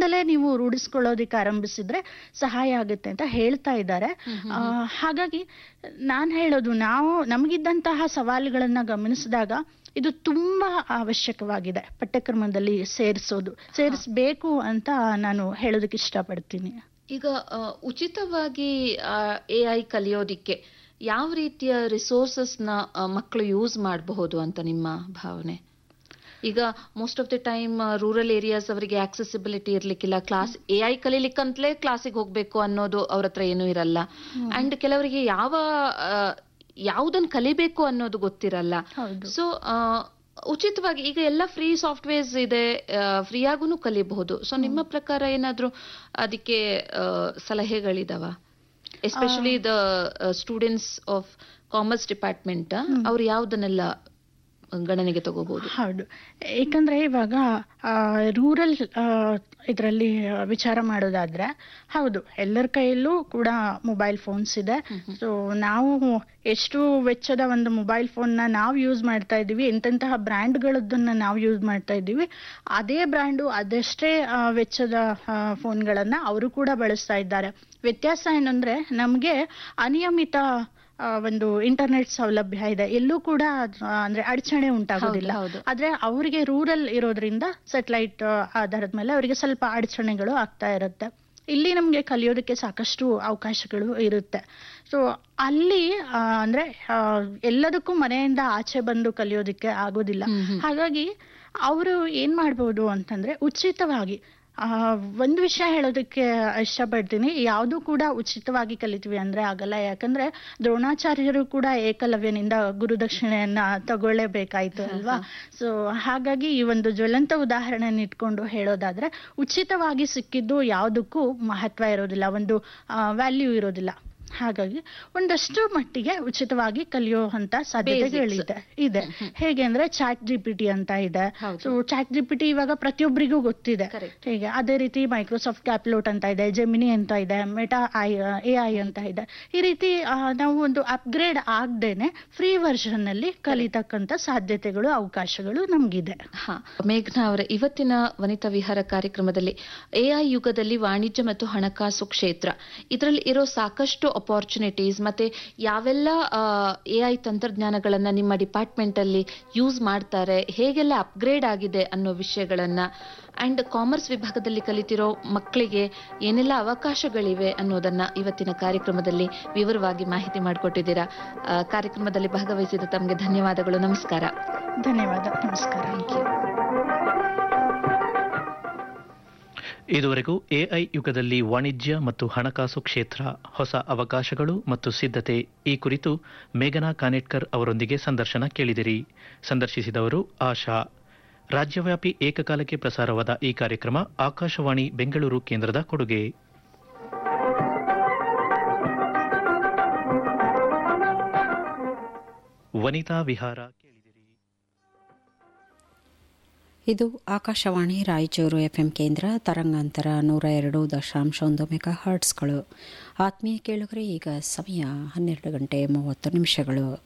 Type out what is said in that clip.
ಚಿಕ್ಕಂದಿಂದಲೇ ನೀವು ರೂಢಿಸ್ಕೊಳ್ಳೋದಕ್ಕೆ ಆರಂಭಿಸಿದ್ರೆ ಸಹಾಯ ಆಗುತ್ತೆ ಅಂತ ಹೇಳ್ತಾ ಇದ್ದಾರೆ ಆ, ಹಾಗಾಗಿ ನಾನು ಹೇಳೋದು ನಾವು ನಮಗಿದ್ದಂತಹ ಸವಾಲುಗಳನ್ನ ಗಮನಿಸಿದಾಗ ಇದು ತುಂಬಾ ಅವಶ್ಯಕವಾಗಿದೆ ಪಠ್ಯಕ್ರಮದಲ್ಲಿ ಸೇರಿಸೋದು ಸೇರಿಸ್ಬೇಕು ಅಂತ ನಾನು ಹೇಳೋದಕ್ಕೆ ಇಷ್ಟಪಡ್ತೀನಿ ಈಗ ಆ, ಉಚಿತವಾಗಿ ಎ ಐ ಕಲಿಯೋದಿಕ್ಕೆ ಯಾವ ರೀತಿಯ ರಿಸೋರ್ಸಸ್ನ ಮಕ್ಕಳು ಯೂಸ್ ಮಾಡಬಹುದು ಅಂತ ನಿಮ್ಮ ಭಾವನೆ ಈಗ most of the time rural areas ಅವರಿಗೆ ಆಕ್ಸೆಸಿಬಿಲಿಟಿ ಇರ್ಲಿಕ್ಕಿಲ್ಲ ಕ್ಲಾಸ್ ಎ ಐ ಕಲೀಲಿಕ್ಕಂತಲೇ ಕ್ಲಾಸಿಗೆ ಹೋಗ್ಬೇಕು ಅನ್ನೋದು ಅವ್ರ ಹತ್ರ ಏನೂ ಇರಲ್ಲ ಅಂಡ್ ಕೆಲವರಿಗೆ ಯಾವ ಯಾವುದನ್ನು ಕಲಿಬೇಕು ಅನ್ನೋದು ಗೊತ್ತಿರಲ್ಲ ಹೌದು. ಸೊ ಉಚಿತವಾಗಿ ಈಗ ಎಲ್ಲ ಫ್ರೀ ಸಾಫ್ಟ್ವೇರ್ಸ್ ಇದೆ ಫ್ರೀ ಆಗೂ ಕಲಿಬಹುದು ಸೊ ನಿಮ್ಮ ಪ್ರಕಾರ ಏನಾದ್ರೂ ಅದಕ್ಕೆ ಆ, ಸಲಹೆಗಳಿದಾವ especially the students of commerce department ಅವ್ರು ಯಾವ್ದನ್ನೆಲ್ಲ ಗಣನೆಗೆ ತಗೋಬಹುದು ಹೌದು ಏಕೆಂದ್ರೆ ಇವಾಗ ರೂರಲ್ ಇದರಲ್ಲಿ ವಿಚಾರ ಮಾಡೋದಾದ್ರೆ ಹೌದು ಎಲ್ಲರ ಕೈಯಲ್ಲೂ ಕೂಡ ಮೊಬೈಲ್ ಫೋನ್ಸ್ ಇದೆ ಸೊ ನಾವು ಎಷ್ಟು ವೆಚ್ಚದ ಒಂದು ಮೊಬೈಲ್ ಫೋನ್ನ ನಾವು ಯೂಸ್ ಮಾಡ್ತಾ ಇದ್ದೀವಿ ಎಂತೆಂತಹ ಬ್ರ್ಯಾಂಡ್ಗಳದ್ದನ್ನ ನಾವು ಯೂಸ್ ಮಾಡ್ತಾ ಇದ್ದೀವಿ ಅದೇ ಬ್ರ್ಯಾಂಡು ಅದಷ್ಟೇ ಆ, ವೆಚ್ಚದ ಫೋನ್ಗಳನ್ನ ಅವರು ಕೂಡ ಬಳಸ್ತಾ ಇದ್ದಾರೆ ವ್ಯತ್ಯಾಸ ಏನಂದ್ರೆ ನಮಗೆ ಅನಿಯಮಿತ ಆ, ಒಂದು ಇಂಟರ್ನೆಟ್ ಸೌಲಭ್ಯ ಇದೆ ಎಲ್ಲೂ ಕೂಡ ಆ, ಅಂದ್ರೆ ಅಡಚಣೆ ಉಂಟಾಗೋದಿಲ್ಲ ಹೌದು. ಆದ್ರೆ ಅವರಿಗೆ ರೂರಲ್ ಇರೋದ್ರಿಂದ ಸೆಟಲೈಟ್ ಆಧಾರದ ಮೇಲೆ ಅವರಿಗೆ ಸ್ವಲ್ಪ ಅಡಚಣೆಗಳು ಆಗ್ತಾ ಇರುತ್ತೆ ಇಲ್ಲಿ ನಮಗೆ ಕಲಿಯೋದಕ್ಕೆ ಸಾಕಷ್ಟು ಅವಕಾಶಗಳು ಇರುತ್ತೆ ಸೊ ಅಲ್ಲಿ ಆ, ಅಂದ್ರೆ ಆ, ಎಲ್ಲದಕ್ಕೂ ಮನೆಯಿಂದ ಆಚೆ ಬಂದು ಕಲಿಯೋದಕ್ಕೆ ಆಗೋದಿಲ್ಲ ಹಾಗಾಗಿ ಅವರು ಏನ್ ಮಾಡ್ಬೋದು ಅಂತಂದ್ರೆ ಉಚಿತವಾಗಿ ಆ, ಒಂದು ವಿಷಯ ಹೇಳೋದಕ್ಕೆ ಇಷ್ಟಪಡ್ತೀನಿ ಯಾವುದು ಕೂಡ ಉಚಿತವಾಗಿ ಕಲಿತೀವಿ ಅಂದ್ರೆ ಆಗಲ್ಲ ಯಾಕಂದ್ರೆ ದ್ರೋಣಾಚಾರ್ಯರು ಕೂಡ ಏಕಲವ್ಯನಿಂದ ಗುರುದಕ್ಷಿಣೆಯನ್ನ ತಗೊಳ್ಳೇಬೇಕಾಯ್ತು ಅಲ್ವಾ ಸೊ ಹಾಗಾಗಿ ಈ ಒಂದು ಜ್ವಲಂತ ಉದಾಹರಣೆನ ಇಟ್ಕೊಂಡು ಹೇಳೋದಾದ್ರೆ ಉಚಿತವಾಗಿ ಸಿಕ್ಕಿದ್ದು ಯಾವುದಕ್ಕೂ ಮಹತ್ವ ಇರೋದಿಲ್ಲ ಒಂದು ವ್ಯಾಲ್ಯೂ ಇರೋದಿಲ್ಲ ಹಾಗಾಗಿ ಒಂದಷ್ಟು ಮಟ್ಟಿಗೆ ಉಚಿತವಾಗಿ ಕಲಿಯುವಂತ ಸಾಧ್ಯತೆಗಳಿದೆ ಇದೆ ಹೇಗೆ ಅಂದ್ರೆ ಚಾಟ್ ಜಿ ಪಿ ಟಿ ಅಂತ ಇದೆ ಹೌದು. So chat G P T ಇವಾಗ ಪ್ರತಿಯೊಬ್ಬರಿಗೂ ಗೊತ್ತಿದೆ Correct. ಹೀಗೆ ಅದೇ ರೀತಿ ಮೈಕ್ರೋಸಾಫ್ಟ್ ಕ್ಯಾಪ್ಲೋಟ್ ಅಂತ ಇದೆ ಜೆಮಿನಿ ಅಂತ ಇದೆ ಮೆಟಾ ಐ ಎ ಐ ಅಂತ ಇದೆ ಈ ರೀತಿ ಆ, ನಾವು ಒಂದು ಅಪ್ಗ್ರೇಡ್ ಆಗದೇನೆ ಫ್ರೀ ವರ್ಷನ್ ನಲ್ಲಿ ಕಲಿತಕ್ಕಂತ ಸಾಧ್ಯತೆಗಳು ಅವಕಾಶಗಳು ನಮ್ಗಿದೆ ಹಾ ಮೇಘನಾ ಅವರ ಇವತ್ತಿನ ವನಿತಾ ವಿಹಾರ ಕಾರ್ಯಕ್ರಮದಲ್ಲಿ ಎಐ ಯುಗದಲ್ಲಿ ವಾಣಿಜ್ಯ ಮತ್ತು ಹಣಕಾಸು ಕ್ಷೇತ್ರ ಇದರಲ್ಲಿ ಇರೋ ಸಾಕಷ್ಟು ಅಪಾರ್ಚುನಿಟೀಸ್ ಮತ್ತೆ ಯಾವೆಲ್ಲ ಎಐ ತಂತ್ರಜ್ಞಾನಗಳನ್ನ ನಿಮ್ಮ ಡಿಪಾರ್ಟ್ಮೆಂಟ್ ಅಲ್ಲಿ ಯೂಸ್ ಮಾಡ್ತಾರೆ ಹೇಗೆಲ್ಲ ಅಪ್ಗ್ರೇಡ್ ಆಗಿದೆ ಅನ್ನೋ ವಿಷಯಗಳನ್ನ ಅಂಡ್ ಕಾಮರ್ಸ್ ವಿಭಾಗದಲ್ಲಿ ಕಲಿತಿರೋ ಮಕ್ಕಳಿಗೆ ಏನೆಲ್ಲ ಅವಕಾಶಗಳಿವೆ ಅನ್ನೋದನ್ನ ಇವತ್ತಿನ ಕಾರ್ಯಕ್ರಮದಲ್ಲಿ ವಿವರವಾಗಿ ಮಾಹಿತಿ ಮಾಡಿಕೊಟ್ಟಿದ್ದೀರಾ ಆ, ಕಾರ್ಯಕ್ರಮದಲ್ಲಿ ಭಾಗವಹಿಸಿದ ತಮಗೆ ಧನ್ಯವಾದಗಳು ನಮಸ್ಕಾರ ಧನ್ಯವಾದ ನಮಸ್ಕಾರ ಇದುವರೆಗೂ ಎಐ ಯುಗದಲ್ಲಿ ವಾಣಿಜ್ಯ ಮತ್ತು ಹಣಕಾಸು ಕ್ಷೇತ್ರ ಹೊಸ ಅವಕಾಶಗಳು ಮತ್ತು ಸಿದ್ಧತೆ ಈ ಕುರಿತು ಮೇಘನಾ ಕಾನೆಟ್ಕರ್ ಅವರೊಂದಿಗೆ ಸಂದರ್ಶನ ಕೇಳಿದಿರಿ ಸಂದರ್ಶಿಸಿದವರು ಆಶಾ ರಾಜ್ಯವ್ಯಾಪಿ ಏಕಕಾಲಕ್ಕೆ ಪ್ರಸಾರವಾದ ಈ ಕಾರ್ಯಕ್ರಮ ಆಕಾಶವಾಣಿ ಬೆಂಗಳೂರು ಕೇಂದ್ರದ ಕೊಡುಗೆ ವನಿತಾ ವಿಹಾರ ಕೇಳಿದಿರಿ ಇದು ಆಕಾಶವಾಣಿ ರಾಯಚೂರು ಎಫ್ಎಂ ಕೇಂದ್ರ ತರಂಗಾಂತರ ನೂರ ಎರಡು ದಶಾಂಶ ಒಂದು ಮೆಗಾ ಹರ್ಟ್ಸ್ಗಳು ಆತ್ಮೀಯ ಕೇಳುಗರೆ ಈಗ ಸಮಯ ಹನ್ನೆರಡು ಗಂಟೆ ಮೂವತ್ತು ನಿಮಿಷಗಳು